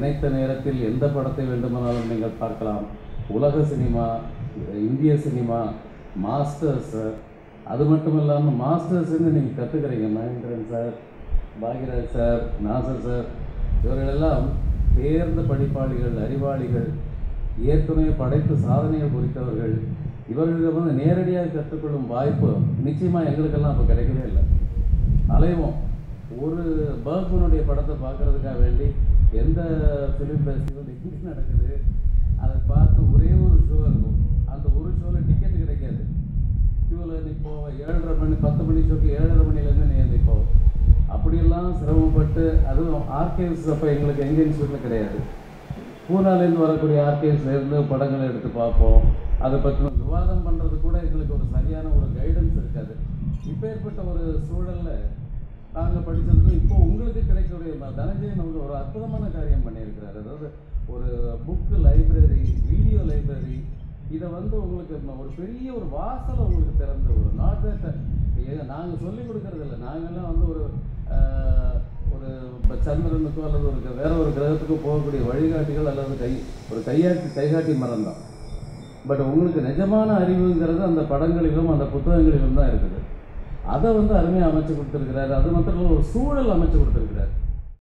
நினைத்த நேரத்தில் எந்த படத்தை வேண்டுமானாலும் நீங்கள் பார்க்கலாம் உலக சினிமா இந்திய சினிமா மாஸ்டர்ஸ் அது மட்டும் இல்லாமல் மாஸ்டர்ஸ்ன்னு நீங்கள் கற்றுக்கிறீங்க Mahendran sir Bhagyaraj sir Nassar sir இவர்களெல்லாம் தேர்ந்த படிப்பாளிகள் அறிவாளிகள் ஏற்கனவே படைத்து சாதனைகள் குறித்தவர்கள் இவர்களிடம் வந்து நேரடியாக கற்றுக்கொள்ளும் வாய்ப்பு நிச்சயமாக எங்களுக்கெல்லாம் அப்போ கிடைக்கவே இல்லை அலைவோம் ஒரு பர்க்மனுடைய படத்தை பார்க்கறதுக்காக வேண்டி எந்த ஃபிலிம் ஃபெஸ்டிவல் எங்கே நடக்குது அதை பார்த்து ஒரே ஒரு ஷோ இருக்கும் அந்த ஒரு ஷோவில் டிக்கெட் கிடைக்காது க்யூவில் நிற்போம் ஏழரை மணி பத்து மணி ஷோக்கு ஏழரை மணிலேருந்து நீ நிற்போம் அப்படியெல்லாம் சிரமப்பட்டு அதுவும் ஆர்கைவ்ஸ் அப்போ எங்களுக்கு எங்கள் இன்ஸ்டியூட்டில் கிடையாது பூனாலேருந்து வரக்கூடிய ஆர்கைவ்ஸ்லேருந்து படங்களை எடுத்து பார்ப்போம் அதை பற்றி விவாதம் பண்ணுறது கூட எங்களுக்கு ஒரு சரியான ஒரு கைடன்ஸ் இருக்காது இப்போ ஏற்பட்ட ஒரு சூழலில் நாங்கள் படித்ததுக்கும் இப்போ உங்களுக்கு கிடைக்கக்கூடிய ம- தனஞ்சயன் நமக்கு ஒரு அற்புதமான காரியம் பண்ணியிருக்கிறாரு அதாவது ஒரு புக்கு லைப்ரரி வீடியோ லைப்ரரி இதை வந்து உங்களுக்கு ம- ஒரு பெரிய ஒரு வாசலை உங்களுக்கு திறந்து ஒரு நாட் நாங்கள் சொல்லி கொடுக்கறது இல்லை நாங்கள்லாம் வந்து ஒரு ஆஹ், ஒரு இப்போ சந்திரனுக்கோ அல்லது ஒரு க- வேற ஒரு கிரகத்துக்கோ போகக்கூடிய வழிகாட்டிகள் அல்லது கை ஒரு கையாட்டி கைகாட்டி மரம் தான் பட் உங்களுக்கு நிஜமான அறிவுங்கிறது அந்த படங்களிலும் அந்த புத்தகங்களிலும் தான் இருக்குது அதை வந்து அருமையாக அமைச்சு கொடுத்துருக்கிறாரு அது மாத்திரம் இல்ல, ஒரு சூழல் அமைச்சு கொடுத்துருக்கிறார்